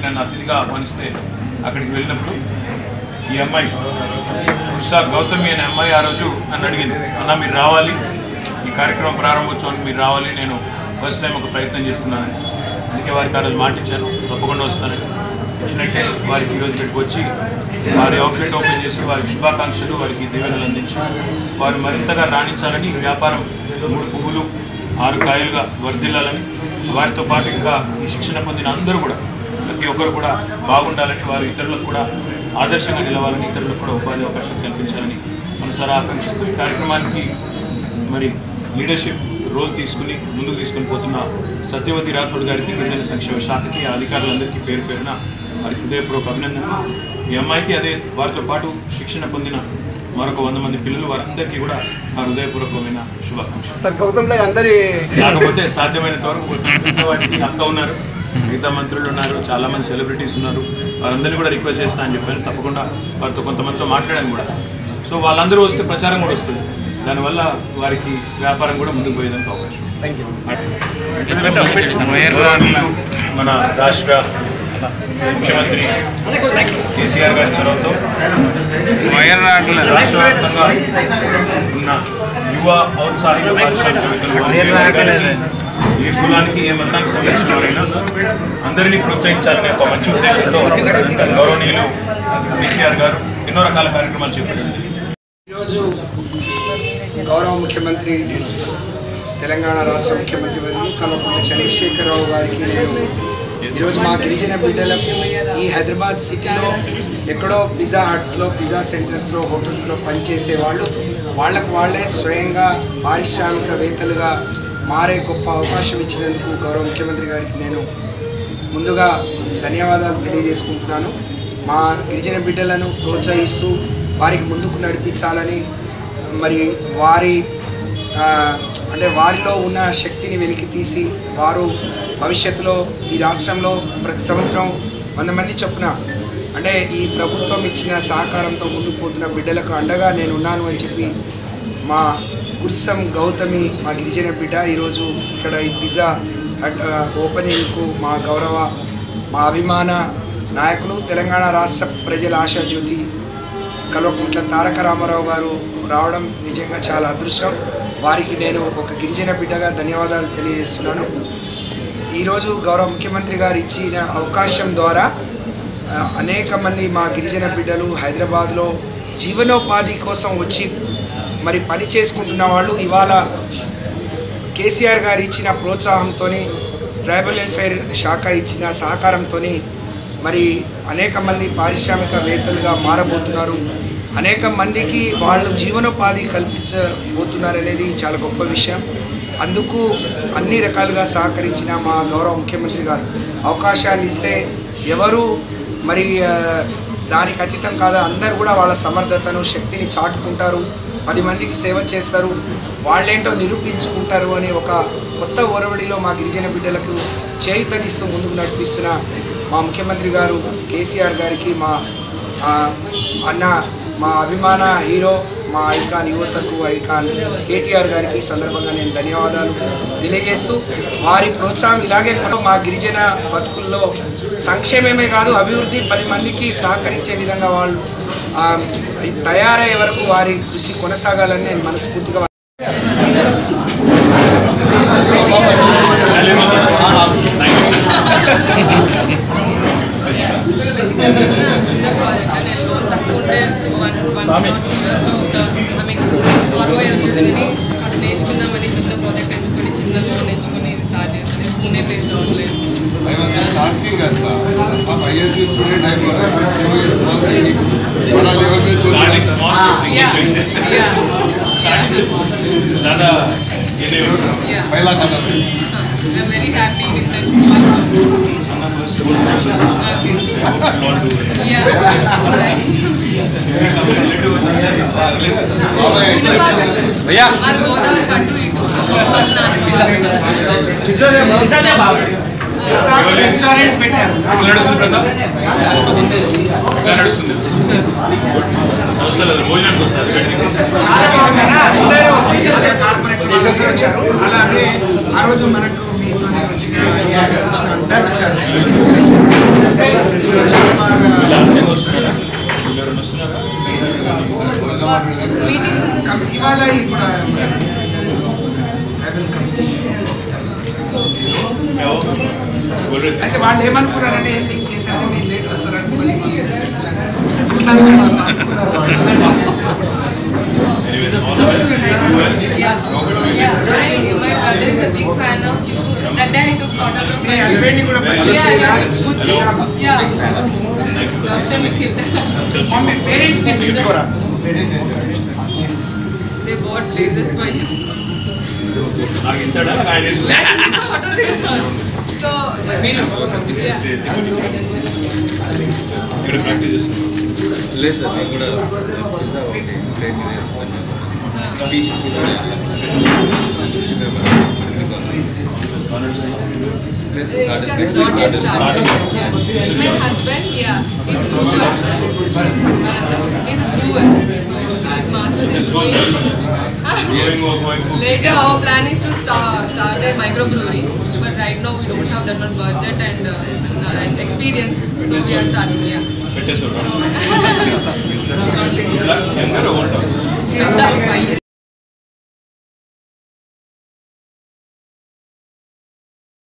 నన్ను అతిథిగా ఆహ్వానిస్తే అక్కడికి వెళ్ళినప్పుడు ఈ అమ్మాయి ఉషా గౌతమి అనే అమ్మాయి ఆ రోజు నన్ను అడిగింది అన్న మీరు రావాలి ఈ కార్యక్రమం ప్రారంభోత్సవానికి మీరు రావాలి నేను ఫస్ట్ టైం ఒక ప్రయత్నం చేస్తున్నాను అందుకే వారికి ఆ రోజు మాట ఇచ్చాను తప్పకుండా వస్తానని వచ్చినట్టే వారికి ఈరోజు ఇక్కడికి వచ్చి వారి అవుట్లెట్ ఓపెన్ చేసి వారికి శుభాకాంక్షలు వారికి దీవెనలు అందించి వారు మరింతగా రాణించాలని ఈ వ్యాపారం మూడు పువ్వులు ఆరు కాయలుగా వర్ధిల్లాలని వారితో పాటు ఇంకా ఈ శిక్షణ పొందిన అందరూ కూడా ప్రతి ఒక్కరు కూడా బాగుండాలని వారు ఇతరులకు కూడా ఆదర్శంగా నిలవాలని ఇతరులకు కూడా ఉపాధి అవకాశం కల్పించాలని మనసారా ఆకాంక్షిస్తూ ఈ కార్యక్రమానికి మరి లీడర్షిప్ రోల్ తీసుకుని ముందుకు తీసుకుని పోతున్న సత్యవతి రాథోడ్ గారికి గిరిజన సంక్షేమ శాఖకి ఆ అధికారులందరికీ పేరు పేరున వారికి హృదయపూర్వక అభినందనలు ఈ అమ్మాయికి అదే వారితో పాటు శిక్షణ పొందిన మరొక వంద మంది పిల్లలు వారందరికీ కూడా ఆ హృదయపూర్వకమైన శుభాకాంక్షలు సార్ గౌతమ్లో అందరి కాకపోతే సాధ్యమైనంత వరకు మిగతా వాటికి అక్క ఉన్నారు మిగతా మంత్రులు ఉన్నారు చాలా మంది సెలబ్రిటీస్ ఉన్నారు వారందరినీ కూడా రిక్వెస్ట్ చేస్తా అని చెప్పాను తప్పకుండా వారితో కొంతమందితో మాట్లాడాను కూడా సో వాళ్ళందరూ వస్తే ప్రచారం కూడా వస్తుంది దానివల్ల వారికి వ్యాపారం కూడా ముందుకు పోయేదానికి అవకాశం ఉంది. థ్యాంక్ యూ సార్ మన రాష్ట్ర ముఖ్యమంత్రి కేసీఆర్ గారి చొరవతో రాష్ట్ర వ్యాప్తంగా ఉన్న యువ ఔత్సాహిక పారిశ్రామికవేత్తలు ఏ కులానికి ఏ మతానికి సంబంధించిన వారైనా అందరినీ ప్రోత్సహించాలనే ఒక మంచి ఉద్దేశంతో గౌరవనీయులు కేసీఆర్ గారు ఎన్నో రకాల కార్యక్రమాలు చేపట్టారు ఈరోజు గౌరవ ముఖ్యమంత్రి తెలంగాణ రాష్ట్ర ముఖ్యమంత్రి వర్యులు కల్వకుంట్ల చంద్రశేఖరరావు గారికి నేను ఈరోజు మా గిరిజన బిడ్డలకు ఈ హైదరాబాద్ సిటీలో ఎక్కడో పిజ్జా హట్స్లో పిజ్జా సెంటర్స్లో హోటల్స్లో పనిచేసే వాళ్ళు వాళ్ళకు వాళ్ళే స్వయంగా పారిశ్రామికవేత్తలుగా మారే గొప్ప అవకాశం ఇచ్చినందుకు గౌరవ ముఖ్యమంత్రి గారికి నేను ముందుగా ధన్యవాదాలు తెలియజేసుకుంటున్నాను మా గిరిజన బిడ్డలను ప్రోత్సహిస్తూ వారికి ముందుకు నడిపించాలని మరి వారి ఆ, అంటే వారిలో ఉన్న శక్తిని వెలికి తీసి వారు భవిష్యత్తులో ఈ రాష్ట్రంలో ప్రతి సంవత్సరం వంద మంది చొప్పున అంటే ఈ ప్రభుత్వం ఇచ్చిన సహకారంతో ముందుకు పోతున్న బిడ్డలకు అండగా నేను ఉన్నాను అని చెప్పి మా కుర్సం గౌతమి మా గిరిజన బిడ్డ ఈరోజు ఇక్కడ ఈ పిజ్జా హట్ ఆ, ఓపెనింగ్కు మా గౌరవ మా అభిమాన నాయకులు తెలంగాణ రాష్ట్ర ప్రజల ఆశాజ్యోతి కల్వకుంట్ల తారక రామారావు గారు రావడం నిజంగా చాలా అదృష్టం వారికి నేను ఒక గిరిజన బిడ్డగా ధన్యవాదాలు తెలియజేస్తున్నాను ఈరోజు గౌరవ ముఖ్యమంత్రి గారు ఇచ్చిన అవకాశం ద్వారా ఆ, అనేక మంది మా గిరిజన బిడ్డలు హైదరాబాద్లో జీవనోపాధి కోసం వచ్చి మరి పని చేసుకుంటున్న వాళ్ళు ఇవాళ కేసీఆర్ గారు ఇచ్చిన ప్రోత్సాహంతో ట్రైబల్ వెల్ఫేర్ శాఖ ఇచ్చిన సహకారంతో మరి అనేక మంది పారిశ్రామికవేత్తలుగా మారబోతున్నారు అనేక మందికి వాళ్ళు జీవనోపాధి కల్పించబోతున్నారు అనేది చాలా గొప్ప విషయం అందుకు అన్ని రకాలుగా సహకరించిన మా గౌరవ ముఖ్యమంత్రి గారు అవకాశాలు ఇస్తే ఎవరు మరి ఆ, దానికి అతీతం కాదు అందరు కూడా వాళ్ళ సమర్థతను శక్తిని చాటుకుంటారు పది మందికి సేవ చేస్తారు వాళ్ళేంటో నిరూపించుకుంటారు అనే ఒక కొత్త ఒరవడిలో మా గిరిజన బిడ్డలకు చేయుతనిస్తూ ముందుకు నడిపిస్తున్న మా ముఖ్యమంత్రి గారు కేసీఆర్ గారికి మా ఆ, అన్న మా అభిమాన హీరో మా ఐకాన్ యువతకు ఐకాన్ కేటీఆర్ గారికి ఈ సందర్భంగా నేను ధన్యవాదాలు తెలియజేస్తూ వారి ప్రోత్సాహం ఇలాగే కూడా మా గిరిజన బతుకుల్లో సంక్షేమమే కాదు అభివృద్ధి పది మందికి సహకరించే విధంగా వాళ్ళు ఆ, తయారయ్యే వరకు వారి కృషి కొనసాగాలని నేను మనస్ఫూర్తిగా చిన్న ప్రాజెక్ట్ నేను లోన్ తక్కువ ఉంటే one one I mean ROI వచ్చేసి ఫస్ట్ నేర్చుకుందామని చిన్న ప్రాజెక్ట్ ఎంచుకొని చిన్న లోన్ ఎంచుకొని ఇది స్టార్ట్ చేస్తే పూణే బేస్లో ఉండలేదు I was just asking us, uh, आप ISB स्टूडेंट है बोल रहे हैं क्यों ये स्मॉल टेक्निक बड़ा लेवल पे सोच रहे Starting हैं small, యా big యా దాదా ఇది యా पहला कदम है I'm very happy with this yeah बाबा మా గోదావరి కట్టు ఇటు వాళ్ళ రెస్టారెంట్ పెట్టారు నడుస్తుంది ప్రతాప్ ఇంకా నడుస్తుంది వస్తలేదు భోజనానికి వస్తారు అందరూ వచ్చేసేసారు కార్పొరేట్ వాళ్ళందరూ వచ్చారు అలాగే ఆ రోజు మనకు మీతోనే అందరూ వచ్చారు వీళ్ళు ఆలస్యంగా వస్తున్నారా వీళ్ళు ఎవరైనా వస్తున్నారా కం- ఇవాళ ఇప్పుడు I will come. గొర్రె- అయితే వాళ్ళు ఏమనుకున్నారంటే ఏం థింక్ చేశారు మీరు లేట్ వస్తారనుకోని Anyways, all the best. Do well. Yeah, yeah. I, my brother is a big fan of you. That day I took photograph. మీ హస్బెండ్ ని కూడా పర్చేస్ Yeah, yeah. చేయాలి Gucci. Yeah. Dr. Nikhil. Mummy parents ని పిలుచుకోరా They bought blazers for you. నాకు ఇస్తాడా ఆయన ఇస్తాడా? Photo they got. So, yeah. ఇక్కడ ప్రాక్టీస్ చేస్తాను లేదు సార్ నేను కూడా పిజ్జా ఒకటి సేమ్ టీ షర్ట్స్ కూడా లేదు sir Not yet started. Yeah. My husband, yeah, he's brewer. Uh, he's a brewer. So, with masters in brewing. Growing ఒకవైపు Later, our plan is to start, start a microbrewery, but right now we don't have that much budget and, uh, and experience, so we are starting. Yeah. పెట్టేస్తాడు ఎందరో ఉంటాం Next, five years.